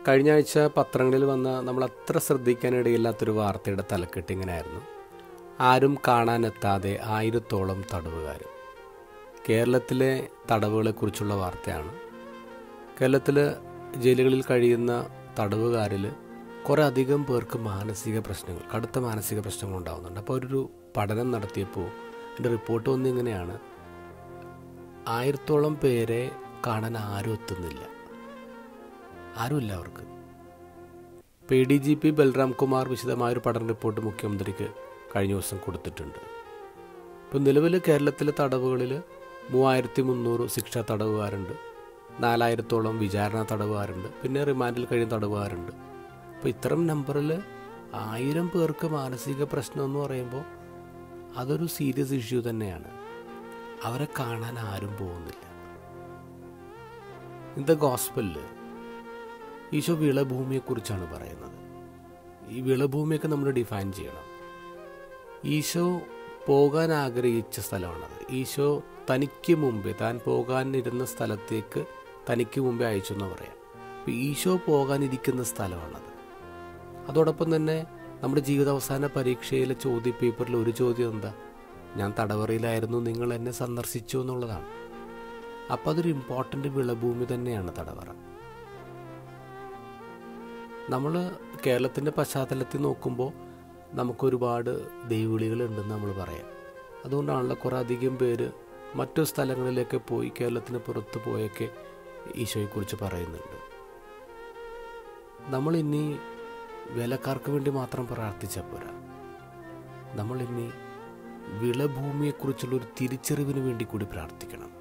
കഴിഞ്ഞ ആഴ്ച പത്രങ്ങളിൽ വന്ന നമ്മൾ അത്ര ശ്രദ്ധിക്കാനിടയില്ലാത്തൊരു വാർത്തയുടെ തലക്കെട്ട് ഇങ്ങനെയായിരുന്നു ആരും കാണാനെത്താതെ ആയിരത്തോളം തടവുകാർ കേരളത്തിലെ തടവുകളെക്കുറിച്ചുള്ള വാർത്തയാണ് കേരളത്തിൽ ജയിലുകളിൽ കഴിയുന്ന തടവുകാരിൽ കുറേ അധികം പേർക്ക് മാനസിക പ്രശ്നങ്ങൾ കടുത്ത മാനസിക പ്രശ്നങ്ങൾ ഉണ്ടാകുന്നുണ്ട് അപ്പോൾ ഒരു പഠനം നടത്തിയപ്പോൾ എൻ്റെ റിപ്പോർട്ട് വന്ന് ഇങ്ങനെയാണ് ആയിരത്തോളം പേരെ കാണാൻ ആരും എത്തുന്നില്ല ആരുമില്ല അവർക്ക് P D G P Balram Kumar വിശദമായൊരു പഠന റിപ്പോർട്ട് മുഖ്യമന്ത്രിക്ക് കഴിഞ്ഞ ദിവസം കൊടുത്തിട്ടുണ്ട് ഇപ്പോൾ നിലവിൽ കേരളത്തിലെ തടവുകളിൽ മൂവായിരത്തി മുന്നൂറ് ശിക്ഷാ തടവുകാരുണ്ട് നാലായിരത്തോളം വിചാരണ തടവുകാരുണ്ട് പിന്നെ റിമാൻഡിൽ കഴിയുന്ന തടവുകാരുണ്ട് അപ്പോൾ ഇത്തരം നമ്പറിൽ ആയിരം പേർക്ക് മാനസിക പ്രശ്നം എന്ന് പറയുമ്പോൾ അതൊരു സീരിയസ് ഇഷ്യൂ തന്നെയാണ് അവരെ കാണാൻ ആരും പോകുന്നില്ല ഇൻ ദ ഗോസ്പലിൽ ഈശോ വിളഭൂമിയെക്കുറിച്ചാണ് പറയുന്നത് ഈ വിളഭൂമിയൊക്കെ നമ്മൾ ഡിഫൈൻ ചെയ്യണം ഈശോ പോകാൻ ആഗ്രഹിച്ച സ്ഥലമാണത് ഈശോ തനിക്ക് മുമ്പേ താൻ പോകാനിരുന്ന സ്ഥലത്തേക്ക് തനിക്ക് മുമ്പേ അയച്ചു എന്ന് പറയാം അപ്പോൾ ഈശോ പോകാനിരിക്കുന്ന സ്ഥലമാണത് അതോടൊപ്പം തന്നെ നമ്മുടെ ജീവിതാവസാന പരീക്ഷയിലെ ചോദ്യ പേപ്പറിൽ ഒരു ചോദ്യം എന്താ ഞാൻ തടവറയിലായിരുന്നു നിങ്ങൾ എന്നെ സന്ദർശിച്ചു എന്നുള്ളതാണ് അപ്പോൾ അതൊരു ഇമ്പോർട്ടൻ്റ് വിളഭൂമി തന്നെയാണ് തടവറ നമ്മൾ കേരളത്തിൻ്റെ പശ്ചാത്തലത്തിൽ നോക്കുമ്പോൾ നമുക്കൊരുപാട് ദൈവവിളികളുണ്ടെന്ന് നമ്മൾ പറയാം അതുകൊണ്ടാണല്ലോ കുറേ അധികം പേര് മറ്റു സ്ഥലങ്ങളിലേക്ക് പോയി കേരളത്തിന് പുറത്ത് പോയൊക്കെ ഈശോയെക്കുറിച്ച് പറയുന്നുണ്ട് നമ്മൾ ഇനി വേലക്കാർക്ക് വേണ്ടി മാത്രം പ്രാർത്ഥിച്ചാൽ പോരാ നമ്മൾ ഇനി വിളഭൂമിയെക്കുറിച്ചുള്ള ഒരു തിരിച്ചറിവിന് വേണ്ടി കൂടി പ്രാർത്ഥിക്കണം